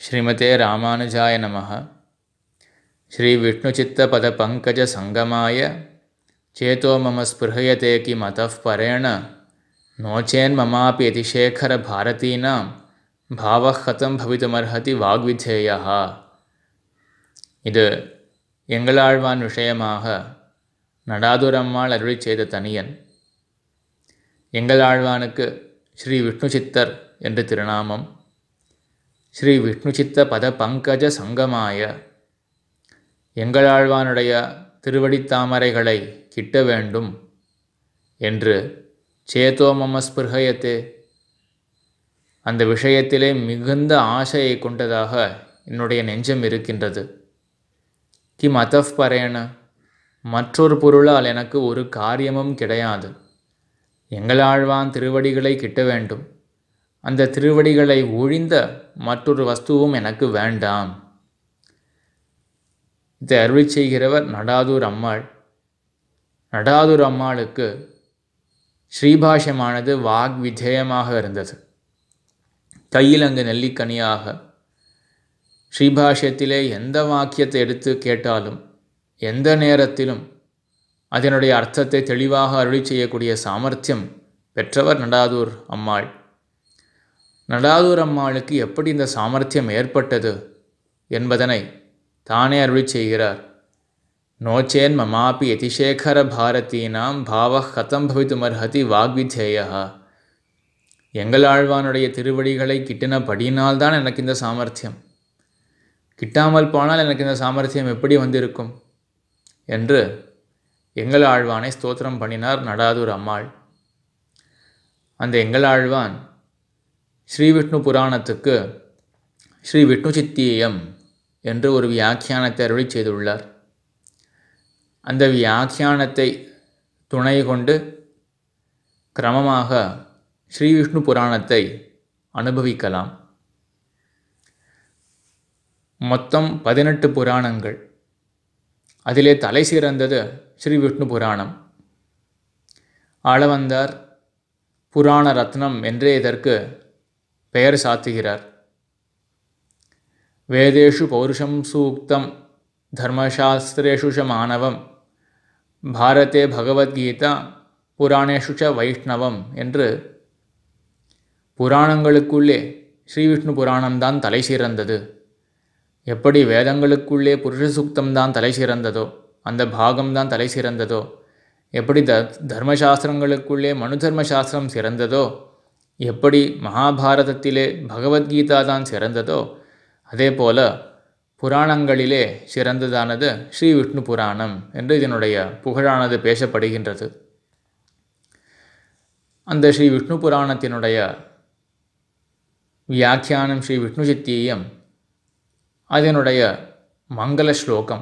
ஸ்ரீமதே ராமானுஜாய நமः श्रीविष्णुचित्तपदपङ्कजसङ्गमाय चेतो मम स्पृहयते किमतः परेण नो चेन्ममापि यतिशेखरभारतीनां भावः कथं भवितुमर्हति வாக்விதேயः இது எங்களாழ்வான் விஷயமாக நடாதுரம்மாள் அருளி செய்த தனியன் எங்களாழ்வானுக்கு ஸ்ரீ விஷ்ணு சித்தர் என்று திருநாமம் ஸ்ரீ விஷ்ணு சித்த பத பங்கஜ சங்கமாய எங்களாழ்வானுடைய திருவடித்தாமரைகளை கிட்ட வேண்டும் என்று சேதோ மம ஸ்பிருகயத்தே அந்த விஷயத்திலே மிகுந்த ஆசையை கொண்டதாக என்னுடைய நெஞ்சம் இருக்கின்றது கிம் அதஃப் பரேன மற்றொரு பொருளால் எனக்கு ஒரு காரியமும் கிடையாது எங்களாழ்வான் திருவடிகளை கிட்ட வேண்டும் அந்த திருவடிகளை ஒழிந்த மற்றொரு வஸ்துவும் எனக்கு வேண்டாம் இதை அருளி செய்கிறவர் நடாதூர் அம்மாள் நடாதூர் அம்மாளுக்கு ஸ்ரீபாஷ்யமானது வாக் விஜயமாக இருந்தது கையில் அங்கு நெல்லிக்கனியாக ஸ்ரீபாஷ்யத்திலே எந்த வாக்கியத்தை எடுத்து கேட்டாலும் எந்த நேரத்திலும் அதனுடைய அர்த்தத்தை தெளிவாக அருளி செய்யக்கூடிய சாமர்த்தியம் பெற்றவர் நடாதூர் அம்மாள் நடாதூர் அம்மாளுக்கு எப்படி இந்த சாமர்த்தியம் ஏற்பட்டது என்பதனை தானே அருளி செய்கிறார் நோச்சேன் மமாபி யதிசேகர பாரதீனாம் பாவ கதம் பவித்துமர்ஹதி வாக்விதேயா எங்களாழ்வானுடைய திருவடிகளை கிட்டினபடியினால்தான் எனக்கு இந்த சாமர்த்தியம் கிட்டாமல் போனால் எனக்கு இந்த சாமர்த்தியம் எப்படி வந்திருக்கும் என்று எங்கள் ஆழ்வானை ஸ்தோத்திரம் பண்ணினார் நடாதூர் அம்மாள் அந்த எங்களாழ்வான் ஸ்ரீ விஷ்ணு புராணத்துக்கு ஸ்ரீ விஷ்ணு சித்தீயம் என்று ஒரு வியாக்கியானத்தை அருளி செய்துள்ளார் அந்த வியாக்கியானத்தை துணை கொண்டு கிரமமாக ஸ்ரீ விஷ்ணு புராணத்தை அனுபவிக்கலாம் மொத்தம் பதினெட்டு புராணங்கள் அதிலே தலை சிறந்தது ஸ்ரீ விஷ்ணு புராணம் ஆளவந்தார் புராண ரத்னம் என்றே இதற்கு பெயர் சாத்துகிறார் வேதேஷு பௌருஷம் சூக்தம் தர்மசாஸ்திரேஷு ச மாணவம் பாரதே பகவத்கீதா புராணேஷு ச வைஷ்ணவம் என்று புராணங்களுக்குள்ளே ஸ்ரீ விஷ்ணு புராணம்தான் தலை சிறந்தது எப்படி வேதங்களுக்குள்ளே புருஷ சூக்தம்தான் தலை சிறந்ததோ அந்த பாகம்தான் தலை சிறந்ததோ எப்படி த தர்மசாஸ்திரங்களுக்குள்ளே மனு தர்மசாஸ்திரம் சிறந்ததோ எப்படி மகாபாரதத்திலே பகவத்கீதா தான் சிறந்ததோ அதே போல புராணங்களிலே சிறந்ததானது ஸ்ரீ விஷ்ணு புராணம் என்று இதனுடைய புகழானது பேசப்படுகின்றது அந்த ஸ்ரீ விஷ்ணு புராணத்தினுடைய வியாக்கியானம் ஸ்ரீ விஷ்ணு சித்தீயம் அதனுடைய மங்கள ஸ்லோகம்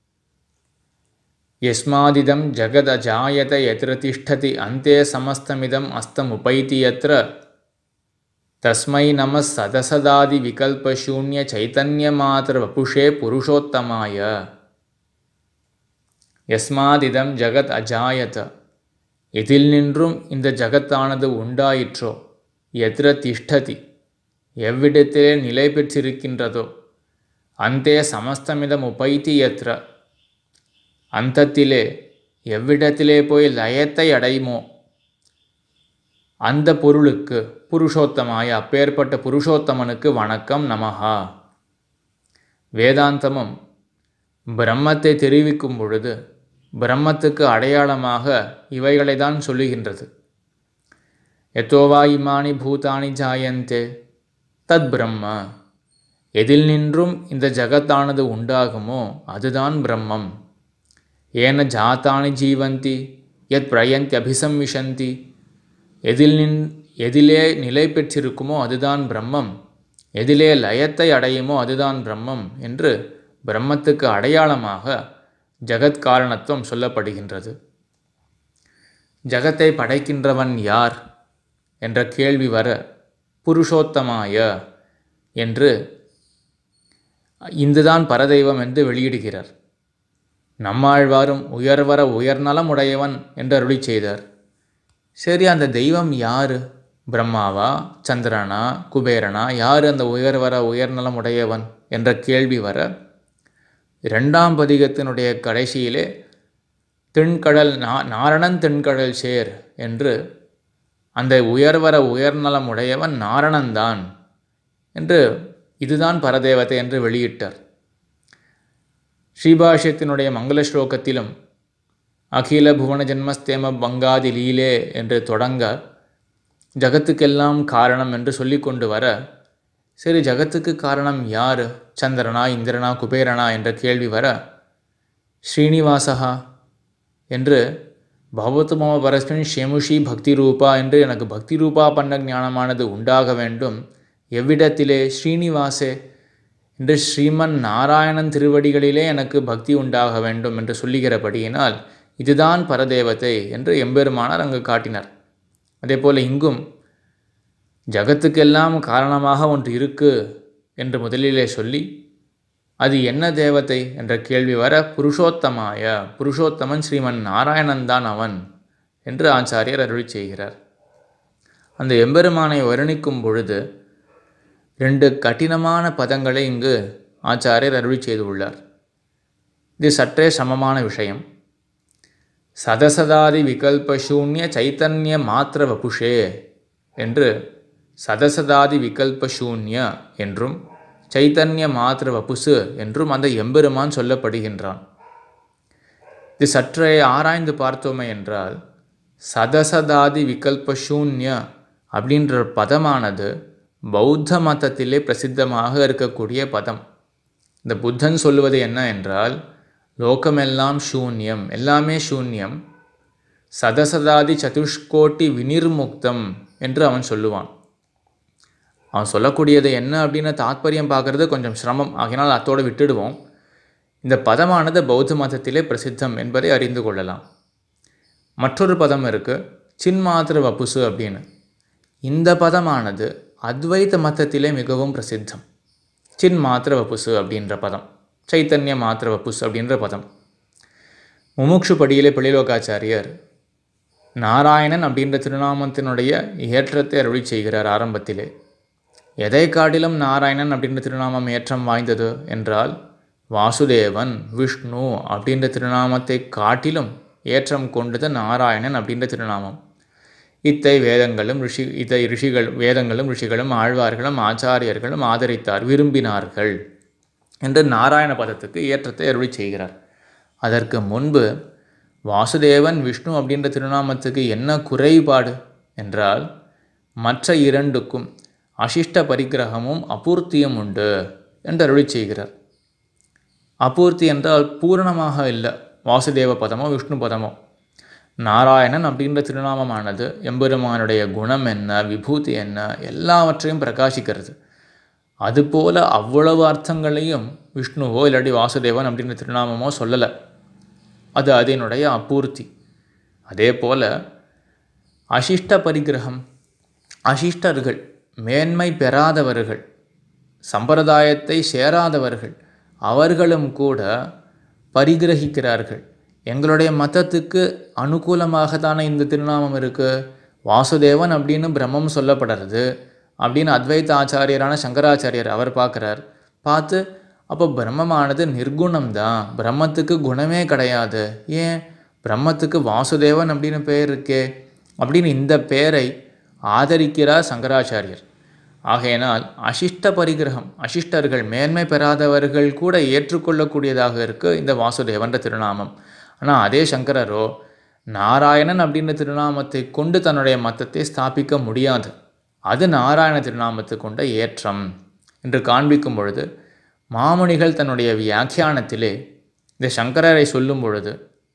யஸ்மாதிதம் ஜகதஜாயத எத்திர திஷ்டதி அந்தே சமஸ்தமிதம் அஸ்தமுபைதி யத்ர தஸ்மை நம சதசதாதி விகல்பசூன்ய சைத்தன்யமாத்திர வபுஷே புருஷோத்தமாய யஸ்மாதிதம் ஜகத் அஜாயத எதில் நின்றும் இந்த ஜகத்தானது உண்டாயிற்றோ எத்திர திஷ்டதி எவ்விடத்திலே நிலை பெற்றிருக்கின்றதோ அந்தே சமஸ்தமிதம் உபைத்தி எத்திர அந்தத்திலே எவ்விடத்திலே போய் லயத்தை அடையுமோ அந்த பொருளுக்கு புருஷோத்தமாய அப்பேற்பட்ட புருஷோத்தமனுக்கு வணக்கம் நமஹா வேதாந்தமும் பிரம்மத்தை தெரிவிக்கும் பொழுது பிரம்மத்துக்கு அடையாளமாக இவைகளை தான் சொல்லுகின்றது எத்தோவா இமானி பூதானி ஜாயந்தே தத் பிரம்ம எதில் நின்றும் இந்த ஜகத்தானது உண்டாகுமோ அதுதான் பிரம்மம் ஏன ஜாத்தானி ஜீவந்தி எத் பிரயந்தி அபிசம்விஷந்தி எதில் நின் எதிலே நிலை பெற்றிருக்குமோ அதுதான் பிரம்மம் எதிலே லயத்தை அடையுமோ அதுதான் பிரம்மம் என்று பிரம்மத்துக்கு அடையாளமாக ஜகத் காரணத்துவம் சொல்லப்படுகின்றது ஜகத்தை படைக்கின்றவன் யார் என்ற கேள்வி வர புருஷோத்தமாய என்று இந்துதான் பரதெய்வம் என்று வெளியிடுகிறார் நம்மாழ்வாரும் உயர்வர உயர்நலம் உடையவன் என்று அருளி செய்தார் சரி அந்த தெய்வம் யாரு பிரம்மாவா சந்திரனா குபேரனா யார் அந்த உயர்வர உயர்நலம் உடையவன் என்ற கேள்வி வர இரண்டாம் பதிகத்தினுடைய கடைசியிலே தென்கடல் நா நாரணன் தென்கடல் சேர் என்று அந்த உயர்வர உயர்நலம் உடையவன் நாரணன்தான் என்று இதுதான் பரதேவதை என்று வெளியிட்டார் ஸ்ரீபாஷ்யத்தினுடைய மங்கள ஸ்லோகத்திலும் அகில புவன ஜென்மஸ்தேம பங்காதி லீலே என்று தொடங்க ஜகத்துக்கெல்லாம் காரணம் என்று சொல்லி கொண்டு வர சரி ஜகத்துக்கு காரணம் யார் சந்திரனா இந்திரனா குபேரனா என்ற கேள்வி வர ஸ்ரீனிவாசகா என்று பகவத்து மம பரஸ்மின் ஷேமுஷி பக்தி ரூபா என்று எனக்கு பக்தி ரூபா பண்ண ஞானமானது உண்டாக வேண்டும் எவ்விடத்திலே ஸ்ரீனிவாசே என்று ஸ்ரீமன் நாராயணன் திருவடிகளிலே எனக்கு பக்தி உண்டாக வேண்டும் என்று சொல்லுகிறபடியினால் இதுதான் பரதேவத்தை என்று எம்பெருமானார் அங்கு காட்டினார் அதேபோல் இங்கும் ஜகத்துக்கெல்லாம் காரணமாக ஒன்று இருக்கு என்று முதலிலே சொல்லி அது என்ன தேவதை என்ற கேள்வி வர புருஷோத்தமாய புருஷோத்தமன் ஸ்ரீமன் நாராயணன் தான் அவன் என்று ஆச்சாரியர் அருளி செய்கிறார் அந்த எம்பெருமானை வர்ணிக்கும் பொழுது ரெண்டு கடினமான பதங்களை இங்கு ஆச்சாரியர் அருளி செய்துள்ளார் இது சற்றே சமமான விஷயம் சதசதாதி விகல்பசூன்ய சைத்தன்ய மாத்திர வபுஷே என்று சதசதாதி விகல்பசூன்ய என்றும் சைத்தன்ய மாத்திர வபுசு என்றும் அந்த எம்பெருமான் சொல்லப்படுகின்றான் இது சற்றே ஆராய்ந்து பார்த்தோமே என்றால் சதசதாதி விகல்பசூன்ய அப்படின்ற பதமானது பௌத்த மதத்திலே பிரசித்தமாக இருக்கக்கூடிய பதம் இந்த புத்தன் சொல்லுவது என்ன என்றால் லோகமெல்லாம் சூன்யம் எல்லாமே சூன்யம் சதசதாதி சதுஷ்கோட்டி வினிர்முக்தம் என்று அவன் சொல்லுவான் அவன் சொல்லக்கூடியது என்ன அப்படின்னு தாத்பரியம் பார்க்குறது கொஞ்சம் சிரமம் ஆகினால் அத்தோடு விட்டுடுவோம் இந்த பதமானது பௌத்த மதத்திலே பிரசித்தம் என்பதை அறிந்து கொள்ளலாம் மற்றொரு பதம் இருக்குது சின்மாத்திர வப்புசு அப்படின்னு இந்த பதமானது அத்வைத மதத்திலே மிகவும் பிரசித்தம் சின் மாத்திர வப்புசு அப்படின்ற பதம் சைத்தன்ய மாத்திர வப்புசு அப்படின்ற பதம் முமுக்ஷு படியிலே பிள்ளைலோகாச்சாரியர் நாராயணன் அப்படின்ற திருநாமத்தினுடைய ஏற்றத்தை அருளி செய்கிறார் ஆரம்பத்திலே எதை காட்டிலும் நாராயணன் அப்படின்ற திருநாமம் ஏற்றம் வாய்ந்தது என்றால் வாசுதேவன் விஷ்ணு அப்படின்ற திருநாமத்தை காட்டிலும் ஏற்றம் கொண்டது நாராயணன் அப்படின்ற திருநாமம் இத்தை வேதங்களும் ரிஷி இதை ரிஷிகள் வேதங்களும் ரிஷிகளும் ஆழ்வார்களும் ஆச்சாரியர்களும் ஆதரித்தார் விரும்பினார்கள் என்று நாராயண பதத்துக்கு ஏற்றத்தை அருளி செய்கிறார் அதற்கு முன்பு வாசுதேவன் விஷ்ணு அப்படின்ற திருநாமத்துக்கு என்ன குறைபாடு என்றால் மற்ற இரண்டுக்கும் அசிஷ்ட பரிகிரகமும் அபூர்த்தியும் உண்டு என்று அருளி செய்கிறார் அபூர்த்தி என்றால் பூரணமாக இல்லை வாசுதேவ பதமோ விஷ்ணு பதமோ நாராயணன் அப்படின்ற திருநாமமானது எம்பெருமானுடைய குணம் என்ன விபூதி என்ன எல்லாவற்றையும் பிரகாசிக்கிறது அதுபோல அவ்வளவு அர்த்தங்களையும் விஷ்ணுவோ இல்லாட்டி வாசுதேவன் அப்படின்ற திருநாமமோ சொல்லலை அது அதனுடைய அபூர்த்தி அதே போல் அசிஷ்ட பரிகிரகம் அசிஷ்டர்கள் மேன்மை பெறாதவர்கள் சம்பிரதாயத்தை சேராதவர்கள் அவர்களும் கூட பரிகிரகிக்கிறார்கள் எங்களுடைய மதத்துக்கு அனுகூலமாக தானே இந்த திருநாமம் இருக்குது வாசுதேவன் அப்படின்னு பிரம்மம் சொல்லப்படுறது அப்படின்னு அத்வைத ஆச்சாரியரான சங்கராச்சாரியர் அவர் பார்க்குறார் பார்த்து அப்போ பிரம்மமானது நிர்குணம் தான் பிரம்மத்துக்கு குணமே கிடையாது ஏன் பிரம்மத்துக்கு வாசுதேவன் அப்படின்னு பெயர் இருக்கே அப்படின்னு இந்த பெயரை ஆதரிக்கிறார் சங்கராச்சாரியர் ஆகையினால் அசிஷ்ட பரிகிரகம் அசிஷ்டர்கள் மேன்மை பெறாதவர்கள் கூட ஏற்றுக்கொள்ளக்கூடியதாக இருக்குது இந்த வாசுதேவன்ற திருநாமம் ஆனால் அதே சங்கரரோ நாராயணன் அப்படின்ற திருநாமத்தை கொண்டு தன்னுடைய மதத்தை ஸ்தாபிக்க முடியாது அது நாராயண திருநாமத்தை கொண்ட ஏற்றம் என்று காண்பிக்கும் பொழுது மாமுனிகள் தன்னுடைய வியாக்கியானத்திலே இந்த சங்கரரை சொல்லும் பொழுது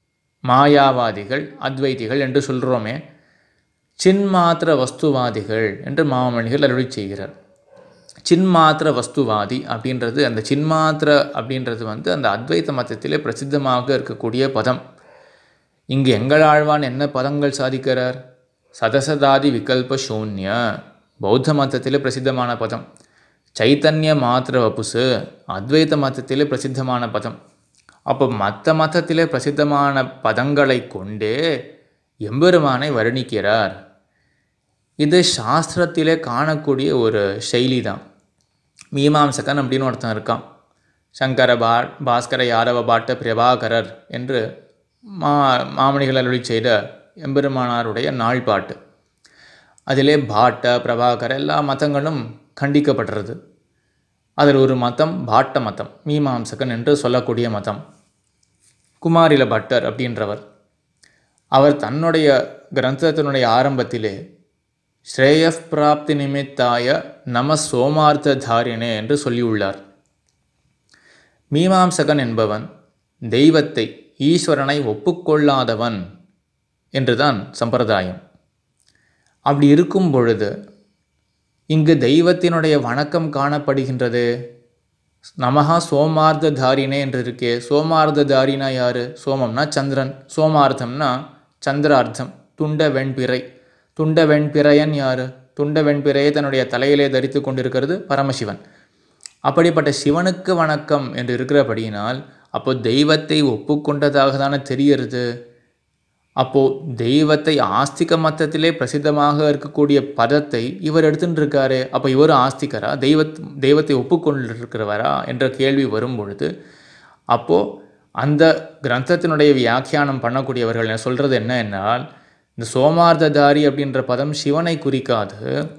மாயாவாதிகள் அத்வைதிகள் என்று சொல்கிறோமே சின்மாத்திர வஸ்துவாதிகள் என்று மாமணிகள் அருளி செய்கிறார் சின்மாத்திர வஸ்துவாதி அப்படின்றது அந்த சின்மாத்திர அப்படின்றது வந்து அந்த அத்வைத மதத்திலே பிரசித்தமாக இருக்கக்கூடிய பதம் இங்கு எங்கள் ஆழ்வான் என்ன பதங்கள் சாதிக்கிறார் சதசதாதி விகல்ப சூன்ய பௌத்த மதத்திலே பிரசித்தமான பதம் சைத்தன்ய மாத்திர வப்புசு அத்வைத மதத்திலே பிரசித்தமான பதம் அப்போ மற்ற மதத்திலே பிரசித்தமான பதங்களை கொண்டே எம்பெருமானை வர்ணிக்கிறார் இது சாஸ்திரத்திலே காணக்கூடிய ஒரு செயலி தான் மீமாம்சகன் அப்படின்னு ஒருத்தன் இருக்கான் சங்கர பா பாஸ்கர யாதவ பாட்ட பிரபாகரர் என்று மா மாமணிகள் அருளி செய்த எம்பெருமானாருடைய நாள் பாட்டு அதிலே பாட்ட பிரபாகர் எல்லா மதங்களும் கண்டிக்கப்படுறது அதில் ஒரு மதம் பாட்ட மதம் மீமாம்சகன் என்று சொல்லக்கூடிய மதம் குமாரில பட்டர் அப்படின்றவர் அவர் தன்னுடைய கிரந்தத்தினுடைய ஆரம்பத்திலே ஸ்ரேயஸ் பிராப்தி நிமித்தாய நம சோமார்த்த தாரிணே என்று சொல்லியுள்ளார் மீமாம்சகன் என்பவன் தெய்வத்தை ஈஸ்வரனை ஒப்புக்கொள்ளாதவன் என்றுதான் சம்பிரதாயம் அப்படி இருக்கும் பொழுது இங்கு தெய்வத்தினுடைய வணக்கம் காணப்படுகின்றது நமஹா சோமார்த்த தாரினே என்று இருக்கே சோமார்த்த தாரினா யாரு சோமம்னா சந்திரன் சோமார்த்தம்னா சந்திரார்த்தம் துண்ட வெண்பிறை துண்ட வெண்பிறையன் யாரு துண்ட வெண்பிறையை தன்னுடைய தலையிலே தரித்து கொண்டிருக்கிறது பரமசிவன் அப்படிப்பட்ட சிவனுக்கு வணக்கம் என்று இருக்கிறபடியினால் அப்போ தெய்வத்தை ஒப்புக்கொண்டதாக தானே தெரிகிறது அப்போது தெய்வத்தை ஆஸ்திக மத்தத்திலே பிரசித்தமாக இருக்கக்கூடிய பதத்தை இவர் எடுத்துட்டு இருக்காரு அப்போ இவர் ஆஸ்திகரா தெய்வத் தெய்வத்தை ஒப்புக்கொண்டிருக்கிறவரா என்ற கேள்வி வரும் பொழுது அப்போது அந்த கிரந்தத்தினுடைய வியாக்கியானம் பண்ணக்கூடியவர்கள் என்ன சொல்கிறது என்ன என்றால் இந்த சோமார்த்ததாரி அப்படின்ற பதம் சிவனை குறிக்காது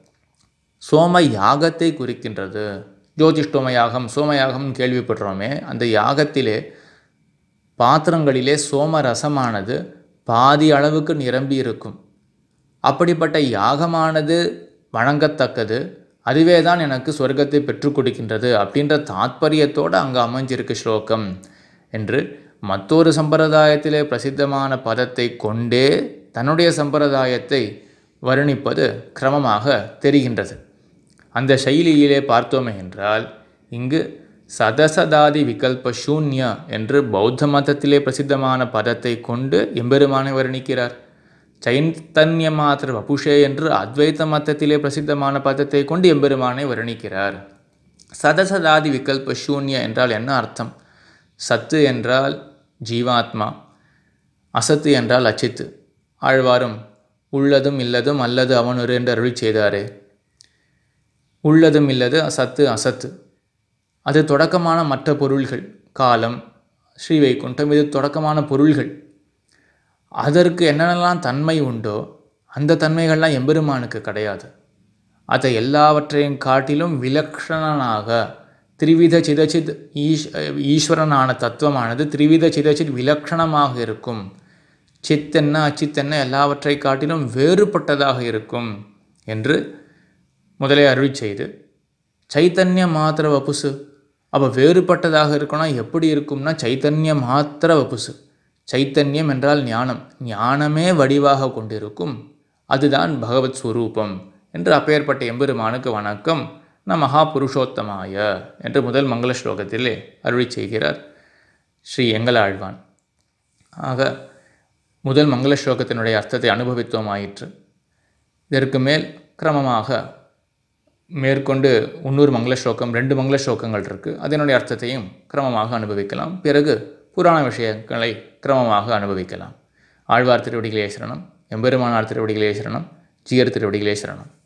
சோம யாகத்தை குறிக்கின்றது ஜோதிஷ்டோம யாகம் சோமயாகம் கேள்விப்படுறோமே அந்த யாகத்திலே பாத்திரங்களிலே சோம ரசமானது பாதி அளவுக்கு நிரம்பி இருக்கும் அப்படிப்பட்ட யாகமானது வணங்கத்தக்கது அதுவே தான் எனக்கு சொர்க்கத்தை பெற்றுக் கொடுக்கின்றது அப்படின்ற தாத்பரியத்தோடு அங்கே அமைஞ்சிருக்கு ஸ்லோகம் என்று மற்றொரு சம்பிரதாயத்திலே பிரசித்தமான பதத்தை கொண்டே தன்னுடைய சம்பிரதாயத்தை வர்ணிப்பது கிரமமாக தெரிகின்றது அந்த சைலியிலே பார்த்தோமே என்றால் இங்கு சதசதாதி விகல்ப சூன்ய என்று பௌத்த மதத்திலே பிரசித்தமான பதத்தை கொண்டு எம்பெருமானை வர்ணிக்கிறார் சைத்தன்ய மாத்திர வபுஷே என்று அத்வைத்த மதத்திலே பிரசித்தமான பதத்தை கொண்டு எம்பெருமானை வர்ணிக்கிறார் சதசதாதி விகல்ப சூன்ய என்றால் என்ன அர்த்தம் சத்து என்றால் ஜீவாத்மா அசத்து என்றால் அச்சித்து ஆழ்வாரும் உள்ளதும் இல்லதும் அல்லது அவனொரு என்று அருள் செய்தாரே உள்ளதும் இல்லது சத்து அசத்து அது தொடக்கமான மற்ற பொருள்கள் காலம் ஸ்ரீவைகுண்டம் இது தொடக்கமான பொருள்கள் அதற்கு என்னென்னலாம் தன்மை உண்டோ அந்த தன்மைகள்லாம் எம்பெருமானுக்கு கிடையாது அதை எல்லாவற்றையும் காட்டிலும் விலக்ஷணனாக திரிவித சிதச்சித் ஈஷ் ஈஸ்வரனான தத்துவமானது திரிவித சிதச்சித் விலக்ஷணமாக இருக்கும் சித்தென்ன அச்சித்தென்ன எல்லாவற்றை காட்டிலும் வேறுபட்டதாக இருக்கும் என்று முதலே அருளி செய்து சைத்தன்ய மாத்திர வபுசு அப்போ வேறுபட்டதாக இருக்கணும் எப்படி இருக்கும்னா சைத்தன்ய மாத்திர வபுசு சைத்தன்யம் என்றால் ஞானம் ஞானமே வடிவாக கொண்டிருக்கும் அதுதான் பகவத் ஸ்வரூபம் என்று அப்பேற்பட்ட எம்பெருமானுக்கு வணக்கம் ந மகா புருஷோத்தமாய என்று முதல் மங்கள ஸ்லோகத்திலே அருளி செய்கிறார் ஸ்ரீ எங்களாழ்வான் ஆக முதல் மங்கள ஸ்லோகத்தினுடைய அர்த்தத்தை அனுபவித்தோமாயிற்று இதற்கு மேல் கிரமமாக மேற்கொண்டு இன்னொரு மங்கள ஸ்லோகம் ரெண்டு மங்கள ஸ்லோகங்கள் இருக்குது அதனுடைய அர்த்தத்தையும் கிரமமாக அனுபவிக்கலாம் பிறகு புராண விஷயங்களை கிரமமாக அனுபவிக்கலாம் ஆழ்வார் திருவடிகளே சரணம் எம்பெருமானார் திருவடிகளே சரணம் ஜீயர் திருவடிகளே சரணம்